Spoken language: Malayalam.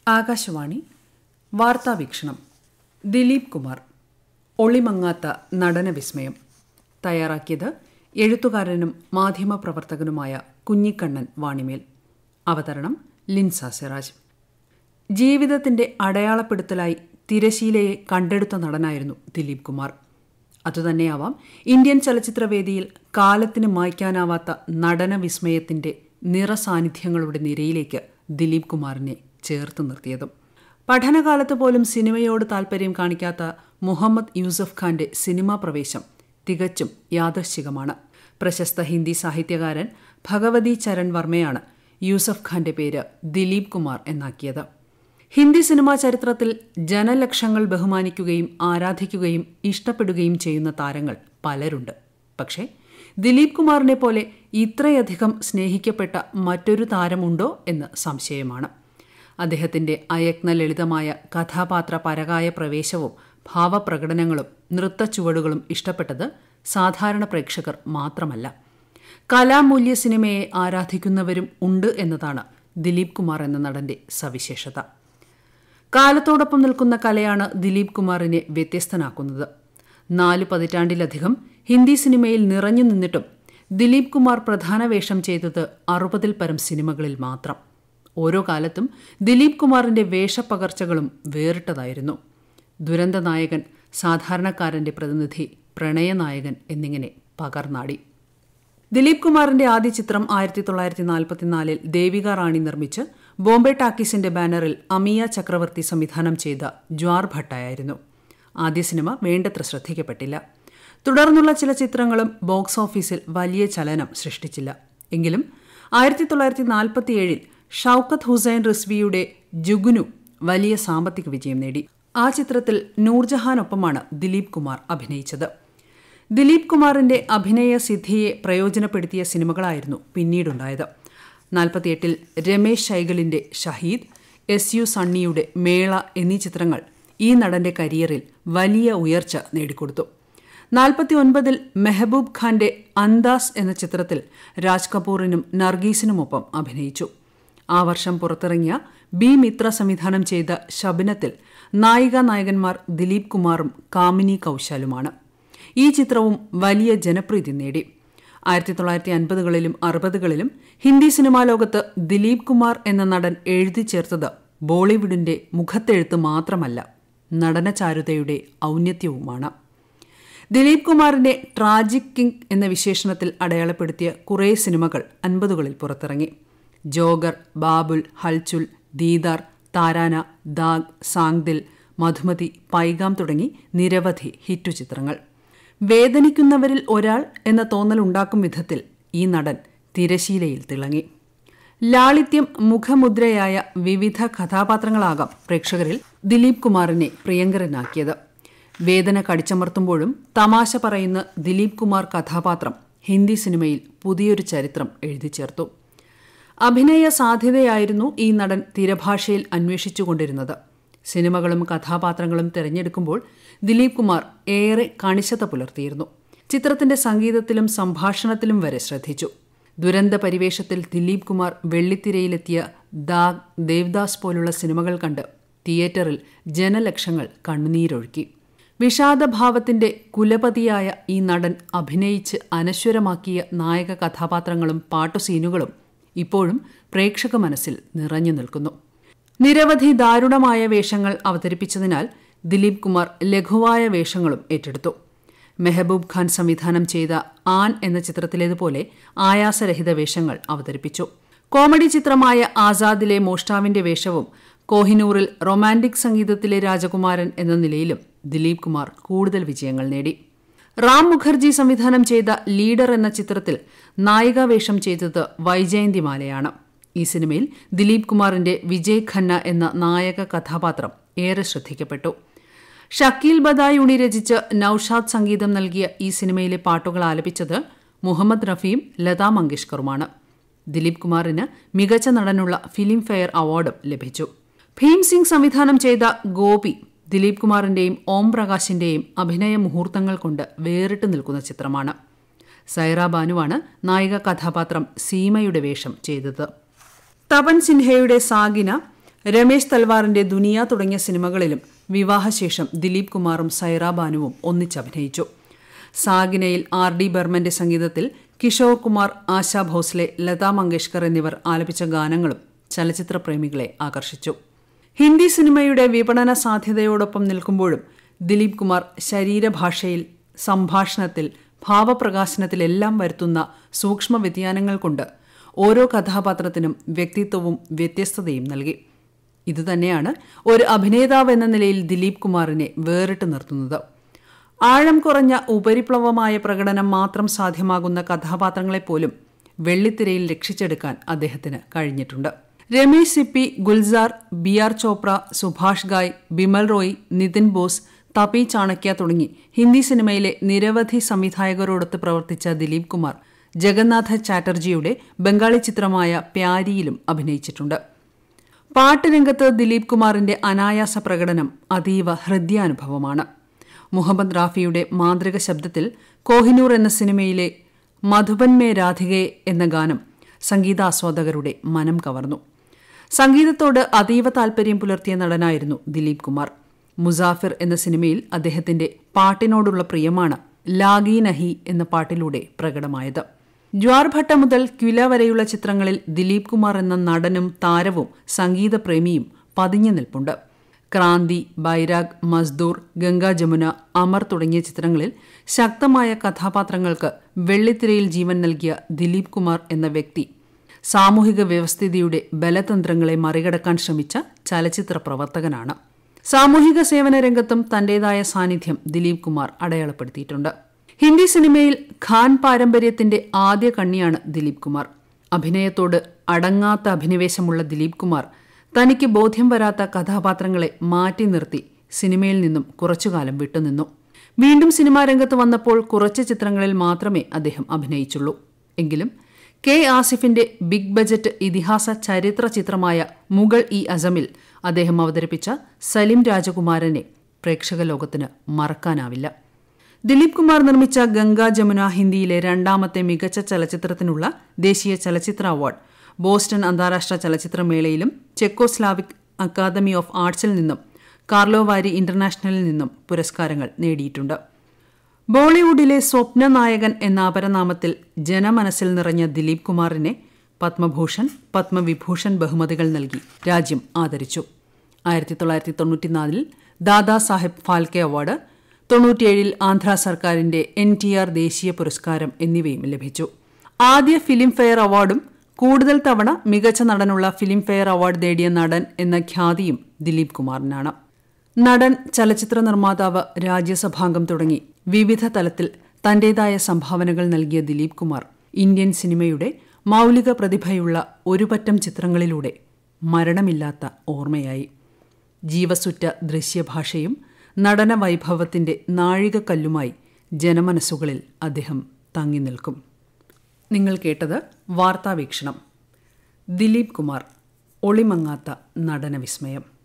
ആകാശവാണി വാർത്താവീക്ഷണം ദിലീപ് കുമാർ ഒളിമങ്ങാത്ത നടന വിസ്മയം തയ്യാറാക്കിയത് എഴുത്തുകാരനും മാധ്യമപ്രവർത്തകനുമായ കുഞ്ഞിക്കണ്ണൻ വാണിമേൽ അവതരണം ലിൻസ സിറാജ് ജീവിതത്തിന്റെ അടയാളപ്പെടുത്തലായി തിരശീലയെ കണ്ടെടുത്ത നടനായിരുന്നു ദിലീപ് കുമാർ അതുതന്നെയാവാം ഇന്ത്യൻ ചലച്ചിത്രവേദിയിൽ കാലത്തിന് മായ്ക്കാനാവാത്ത നടന വിസ്മയത്തിന്റെ നിറസാന്നിധ്യങ്ങളുടെ നിരയിലേക്ക് ദിലീപ് കുമാറിനെ ചേർത്ത് നിർത്തിയതും പഠനകാലത്ത് പോലും സിനിമയോട് താൽപ്പര്യം കാണിക്കാത്ത മുഹമ്മദ് യൂസഫ് ഖാന്റെ സിനിമാ പ്രവേശം തികച്ചും യാദൃശ്ചികമാണ് പ്രശസ്ത ഹിന്ദി സാഹിത്യകാരൻ ഭഗവതി ചരൺ വർമ്മയാണ് യൂസഫ് ഖാന്റെ പേര് ദിലീപ് കുമാർ എന്നാക്കിയത് ഹിന്ദി സിനിമാ ചരിത്രത്തിൽ ജനലക്ഷങ്ങൾ ബഹുമാനിക്കുകയും ആരാധിക്കുകയും ഇഷ്ടപ്പെടുകയും ചെയ്യുന്ന താരങ്ങൾ പലരുണ്ട് പക്ഷേ ദിലീപ് കുമാറിനെ പോലെ ഇത്രയധികം സ്നേഹിക്കപ്പെട്ട മറ്റൊരു താരമുണ്ടോ എന്ന് സംശയമാണ് അദ്ദേഹത്തിന്റെ അയത്ന ലളിതമായ കഥാപാത്ര പരകായ പ്രവേശവും ഭാവപ്രകടനങ്ങളും നൃത്തച്ചുവടുകളും ഇഷ്ടപ്പെട്ടത് സാധാരണ പ്രേക്ഷകർ മാത്രമല്ല കലാമൂല്യ സിനിമയെ ആരാധിക്കുന്നവരും ഉണ്ട് എന്നതാണ് ദിലീപ് കുമാർ എന്ന നടന്റെ സവിശേഷത കാലത്തോടൊപ്പം നിൽക്കുന്ന കലയാണ് ദിലീപ് കുമാറിനെ വ്യത്യസ്തനാക്കുന്നത് നാല് പതിറ്റാണ്ടിലധികം ഹിന്ദി സിനിമയിൽ നിറഞ്ഞു നിന്നിട്ടും ദിലീപ് കുമാർ പ്രധാന വേഷം ചെയ്തത് അറുപതിൽ പരം സിനിമകളിൽ മാത്രം ഓരോ കാലത്തും ദിലീപ് കുമാറിന്റെ വേഷപ്പകർച്ചകളും വേറിട്ടതായിരുന്നു ദുരന്ത നായകൻ സാധാരണക്കാരന്റെ പ്രതിനിധി പ്രണയനായകൻ എന്നിങ്ങനെ പകർന്നാടി ദിലീപ് കുമാറിന്റെ ആദ്യ ചിത്രം ആയിരത്തി തൊള്ളായിരത്തി നാൽപ്പത്തിനാലിൽ ദേവിക റാണി നിർമ്മിച്ച് ബോംബെ ടാക്കീസിന്റെ ബാനറിൽ അമിയ ചക്രവർത്തി സംവിധാനം ചെയ്ത ജ്വാർ ഭട്ടായിരുന്നു ആദ്യ സിനിമ വേണ്ടത്ര ശ്രദ്ധിക്കപ്പെട്ടില്ല തുടർന്നുള്ള ചില ചിത്രങ്ങളും ബോക്സ് ഓഫീസിൽ വലിയ ചലനം സൃഷ്ടിച്ചില്ല എങ്കിലും ആയിരത്തി തൊള്ളായിരത്തി നാൽപ്പത്തിയേഴിൽ ഷൌക്കത്ത് ഹുസൈൻ റിസ്വിയുടെ ജുഗുനു വലിയ സാമ്പത്തിക വിജയം നേടി ആ ചിത്രത്തിൽ നൂർജഹാനൊപ്പമാണ് ദിലീപ് കുമാർ അഭിനയിച്ചത് ദിലീപ് കുമാറിന്റെ അഭിനയ സിദ്ധിയെ പ്രയോജനപ്പെടുത്തിയ സിനിമകളായിരുന്നു പിന്നീടുണ്ടായത് നാൽപ്പത്തിയെട്ടിൽ രമേശ് ശൈഗലിന്റെ ഷഹീദ് എസ് യു സണ്ണിയുടെ മേള എന്നീ ചിത്രങ്ങൾ ഈ നടന്റെ കരിയറിൽ വലിയ ഉയർച്ച നേടിക്കൊടുത്തു നാൽപ്പത്തി ഒൻപതിൽ മെഹബൂബ് ഖാന്റെ അന്ദാസ് എന്ന ചിത്രത്തിൽ രാജ് കപൂറിനും നർഗീസിനുമൊപ്പം അഭിനയിച്ചു ആ വർഷം പുറത്തിറങ്ങിയ ബി മിത്ര സംവിധാനം ചെയ്ത ശബനത്തിൽ നായിക നായകന്മാർ ദിലീപ് കുമാറും കാമിനി കൌശാലുമാണ് ഈ ചിത്രവും വലിയ ജനപ്രീതി നേടി ആയിരത്തി തൊള്ളായിരത്തി അൻപതുകളിലും അറുപതുകളിലും ഹിന്ദി സിനിമാ ലോകത്ത് ദിലീപ് കുമാർ എന്ന നടൻ എഴുതി ചേർത്തത് ബോളിവുഡിന്റെ മുഖത്തെഴുത്ത് മാത്രമല്ല നടനചാരുതയുടെ ഔന്നത്യവുമാണ് ദിലീപ് കുമാറിന്റെ ട്രാജിക് കിങ് എന്ന വിശേഷണത്തിൽ അടയാളപ്പെടുത്തിയ കുറേ സിനിമകൾ അൻപതുകളിൽ പുറത്തിറങ്ങി ജോഗർ ബാബുൽ ഹൽചുൽ ദീദാർ താരാന ദാഗ് സാങ്ദിൽ മധുമതി പൈഗാം തുടങ്ങി നിരവധി ഹിറ്റു ചിത്രങ്ങൾ വേദനിക്കുന്നവരിൽ ഒരാൾ എന്ന തോന്നലുണ്ടാക്കും വിധത്തിൽ ഈ നടൻ തിരശീലയിൽ തിളങ്ങി ലാളിത്യം മുഖമുദ്രയായ വിവിധ കഥാപാത്രങ്ങളാകാം പ്രേക്ഷകരിൽ ദിലീപ് കുമാറിനെ പ്രിയങ്കരനാക്കിയത് വേദന കടിച്ചമർത്തുമ്പോഴും തമാശ പറയുന്ന ദിലീപ് കുമാർ കഥാപാത്രം ഹിന്ദി സിനിമയിൽ പുതിയൊരു ചരിത്രം എഴുതി ചേർത്തു അഭിനയ സാധ്യതയായിരുന്നു ഈ നടൻ തീരഭാഷയിൽ അന്വേഷിച്ചുകൊണ്ടിരുന്നത് സിനിമകളും കഥാപാത്രങ്ങളും തിരഞ്ഞെടുക്കുമ്പോൾ ദിലീപ് കുമാർ ഏറെ കണിശത പുലർത്തിയിരുന്നു ചിത്രത്തിന്റെ സംഗീതത്തിലും സംഭാഷണത്തിലും വരെ ശ്രദ്ധിച്ചു ദുരന്ത പരിവേഷത്തിൽ ദിലീപ് കുമാർ വെള്ളിത്തിരയിലെത്തിയ ദാഗ് ദേവദാസ് പോലുള്ള സിനിമകൾ കണ്ട് തിയേറ്ററിൽ ജനലക്ഷങ്ങൾ കണ്ണുനീരൊഴുക്കി വിഷാദഭാവത്തിന്റെ കുലപതിയായ ഈ നടൻ അഭിനയിച്ച് അനശ്വരമാക്കിയ നായക കഥാപാത്രങ്ങളും പാട്ടുസീനുകളും ഇപ്പോഴും പ്രേക്ഷക മനസ്സിൽ നിറഞ്ഞു നിൽക്കുന്നു നിരവധി ദാരുണമായ വേഷങ്ങൾ അവതരിപ്പിച്ചതിനാൽ ദിലീപ് കുമാർ ലഘുവായ വേഷങ്ങളും ഏറ്റെടുത്തു മെഹബൂബ് ഖാൻ സംവിധാനം ചെയ്ത ആൻ എന്ന ചിത്രത്തിലേതുപോലെ ആയാസരഹിത വേഷങ്ങൾ അവതരിപ്പിച്ചു കോമഡി ചിത്രമായ ആസാദിലെ മോഷ്ടാവിന്റെ വേഷവും കോഹിനൂറിൽ റൊമാന്റിക് സംഗീതത്തിലെ രാജകുമാരൻ എന്ന നിലയിലും ദിലീപ് കുമാർ കൂടുതൽ വിജയങ്ങൾ നേടി റാം മുഖർജി സംവിധാനം ചെയ്ത ലീഡർ എന്ന ചിത്രത്തിൽ നായികാവേഷം ചെയ്തത് വൈജയന്തിമാലയാണ് ഈ സിനിമയിൽ ദിലീപ് കുമാറിന്റെ വിജയ് ഖന്ന എന്ന നായക കഥാപാത്രം ഏറെ ശ്രദ്ധിക്കപ്പെട്ടു ഷക്കീൽ ബദായുണി രചിച്ച് നൌഷാദ് സംഗീതം നൽകിയ ഈ സിനിമയിലെ പാട്ടുകൾ ആലപിച്ചത് മുഹമ്മദ് റഫീം ലതാ മങ്കേഷ്കറുമാണ് ദിലീപ് കുമാറിന് മികച്ച നടനുള്ള ഫിലിം ഫെയർ അവാർഡും ലഭിച്ചു ഭീം സിംഗ് സംവിധാനം ചെയ്ത ഗോപി ദിലീപ് കുമാറിന്റെയും ഓം പ്രകാശിന്റെയും അഭിനയ മുഹൂർത്തങ്ങൾ കൊണ്ട് വേറിട്ട് നിൽക്കുന്ന ചിത്രമാണ് സൈറ ബാനുവാണ് നായിക കഥാപാത്രം സീമയുടെ വേഷം ചെയ്തത് തപൻ സിൻഹയുടെ സാഗിന രമേശ് തൽവാറിന്റെ ദുനിയ തുടങ്ങിയ സിനിമകളിലും വിവാഹശേഷം ദിലീപ് കുമാറും സൈറ ബാനുവും ഒന്നിച്ചഭിനയിച്ചു സാഗിനയിൽ ആർ ഡി ബർമന്റെ സംഗീതത്തിൽ കിഷോർ കുമാർ ആശാ ഭോസ്ലെ ലതാ മങ്കേഷ്കർ എന്നിവർ ആലപിച്ച ഗാനങ്ങളും ചലച്ചിത്ര പ്രേമികളെ ആകർഷിച്ചു ഹിന്ദി സിനിമയുടെ വിപണന സാധ്യതയോടൊപ്പം നിൽക്കുമ്പോഴും ദിലീപ് കുമാർ ശരീരഭാഷയിൽ സംഭാഷണത്തിൽ ഭാവപ്രകാശനത്തിലെല്ലാം വരുത്തുന്ന സൂക്ഷ്മ വ്യതിയാനങ്ങൾ കൊണ്ട് ഓരോ കഥാപാത്രത്തിനും വ്യക്തിത്വവും വ്യത്യസ്തതയും നൽകി ഇതുതന്നെയാണ് ഒരു അഭിനേതാവ് എന്ന നിലയിൽ ദിലീപ് കുമാറിനെ വേറിട്ട് നിർത്തുന്നത് ആഴം കുറഞ്ഞ ഉപരിപ്ലവമായ പ്രകടനം മാത്രം സാധ്യമാകുന്ന കഥാപാത്രങ്ങളെപ്പോലും വെള്ളിത്തിരയിൽ രക്ഷിച്ചെടുക്കാൻ അദ്ദേഹത്തിന് കഴിഞ്ഞിട്ടുണ്ട് രമേശ് സിപ്പി ഗുൽസാർ ബി ആർ ചോപ്ര സുഭാഷ് ഗായ് ബിമൽ റോയ് നിതിൻ ബോസ് തപി ചാണക്യ തുടങ്ങി ഹിന്ദി സിനിമയിലെ നിരവധി സംവിധായകരോടൊത്ത് പ്രവർത്തിച്ച ദിലീപ് കുമാർ ജഗന്നാഥ ചാറ്റർജിയുടെ ബംഗാളി ചിത്രമായ പ്യാരിയിലും അഭിനയിച്ചിട്ടുണ്ട് പാട്ട് രംഗത്ത് ദിലീപ് കുമാറിന്റെ അനായാസ പ്രകടനം അതീവ ഹൃദ്യാനുഭവമാണ് മുഹമ്മദ് റാഫിയുടെ മാന്ത്രിക ശബ്ദത്തിൽ കോഹിനൂർ എന്ന സിനിമയിലെ മധുബൻ മേ രാധികെ എന്ന ഗാനം സംഗീതാസ്വാദകരുടെ മനം കവർന്നു സംഗീതത്തോട് അതീവ താൽപര്യം പുലർത്തിയ നടനായിരുന്നു ദിലീപ് കുമാർ മുസാഫിർ എന്ന സിനിമയിൽ അദ്ദേഹത്തിന്റെ പാട്ടിനോടുള്ള പ്രിയമാണ് ലാഗി നഹി എന്ന പാട്ടിലൂടെ പ്രകടമായത് ജ്വാർഭട്ട മുതൽ ക്വില വരെയുള്ള ചിത്രങ്ങളിൽ ദിലീപ് കുമാർ എന്ന നടനും താരവും സംഗീതപ്രേമിയും പതിഞ്ഞു നിൽപ്പുണ്ട് ക്രാന്തി ബൈരാഗ് മസ്ദൂർ ഗംഗാ ജമുന അമർ തുടങ്ങിയ ചിത്രങ്ങളിൽ ശക്തമായ കഥാപാത്രങ്ങൾക്ക് വെള്ളിത്തിരയിൽ ജീവൻ നൽകിയ ദിലീപ് കുമാർ എന്ന വ്യക്തി സാമൂഹിക വ്യവസ്ഥിതിയുടെ ബലതന്ത്രങ്ങളെ മറികടക്കാൻ ശ്രമിച്ച ചലച്ചിത്ര പ്രവർത്തകനാണ് സാമൂഹിക സേവന രംഗത്തും തന്റേതായ സാന്നിധ്യം ദിലീപ് കുമാർ അടയാളപ്പെടുത്തിയിട്ടുണ്ട് ഹിന്ദി സിനിമയിൽ ഖാൻ പാരമ്പര്യത്തിന്റെ ആദ്യ കണ്ണിയാണ് ദിലീപ് കുമാർ അഭിനയത്തോട് അടങ്ങാത്ത അഭിനിവേശമുള്ള ദിലീപ് കുമാർ തനിക്ക് ബോധ്യം വരാത്ത കഥാപാത്രങ്ങളെ മാറ്റി നിർത്തി സിനിമയിൽ നിന്നും കുറച്ചുകാലം വിട്ടുനിന്നു വീണ്ടും സിനിമാ രംഗത്ത് വന്നപ്പോൾ കുറച്ച് ചിത്രങ്ങളിൽ മാത്രമേ അദ്ദേഹം അഭിനയിച്ചുള്ളൂ എങ്കിലും കെ ആസിഫിന്റെ ബിഗ് ബജറ്റ് ഇതിഹാസ ചരിത്ര ചിത്രമായ മുഗൾ ഇ അസമിൽ അദ്ദേഹം അവതരിപ്പിച്ച സലിം രാജകുമാരനെ പ്രേക്ഷക ലോകത്തിന് മറക്കാനാവില്ല ദിലീപ് കുമാർ നിർമ്മിച്ച ഗംഗാ ജമുന ഹിന്ദിയിലെ രണ്ടാമത്തെ മികച്ച ചലച്ചിത്രത്തിനുള്ള ദേശീയ ചലച്ചിത്ര അവാർഡ് ബോസ്റ്റൺ അന്താരാഷ്ട്ര ചലച്ചിത്രമേളയിലും ചെക്കോസ്ലാവിക് അക്കാദമി ഓഫ് ആർട്സിൽ നിന്നും കാർലോവാരി ഇന്റർനാഷണലിൽ നിന്നും പുരസ്കാരങ്ങൾ നേടിയിട്ടുണ്ട് ബോളിവുഡിലെ സ്വപ്ന നായകൻ എന്ന അപരനാമത്തിൽ ജനമനസ്സിൽ നിറഞ്ഞ ദിലീപ് കുമാറിനെ പത്മഭൂഷൺ പത്മവിഭൂഷൺ ബഹുമതികൾ നൽകി രാജ്യം ആദരിച്ചു ആയിരത്തി തൊള്ളായിരത്തി തൊണ്ണൂറ്റിനാലിൽ ദാദാ സാഹിബ് ഫാൽക്കെ അവാർഡ് തൊണ്ണൂറ്റിയേഴിൽ ആന്ധ്ര സർക്കാരിന്റെ എൻ ടി ആർ ദേശീയ പുരസ്കാരം എന്നിവയും ലഭിച്ചു ആദ്യ ഫിലിം ഫെയർ അവാർഡും കൂടുതൽ തവണ മികച്ച നടനുള്ള ഫിലിം ഫെയർ അവാർഡ് നേടിയ നടൻ എന്ന ഖ്യാതിയും ദിലീപ് കുമാറിനാണ് നടൻ ചലച്ചിത്ര നിർമ്മാതാവ് രാജ്യസഭാംഗം തുടങ്ങി വിവിധ തലത്തിൽ തന്റേതായ സംഭാവനകൾ നൽകിയ ദിലീപ് കുമാർ ഇന്ത്യൻ സിനിമയുടെ മൗലിക പ്രതിഭയുള്ള ഒരു പറ്റം ചിത്രങ്ങളിലൂടെ മരണമില്ലാത്ത ഓർമ്മയായി ജീവസുറ്റ ദൃശ്യഭാഷയും നടന വൈഭവത്തിന്റെ നാഴികക്കല്ലുമായി ജനമനസ്സുകളിൽ അദ്ദേഹം തങ്ങി നിൽക്കും നിങ്ങൾ കേട്ടത് വാർത്താവീക്ഷണം ദിലീപ് കുമാർ ഒളിമങ്ങാത്ത നടന വിസ്മയം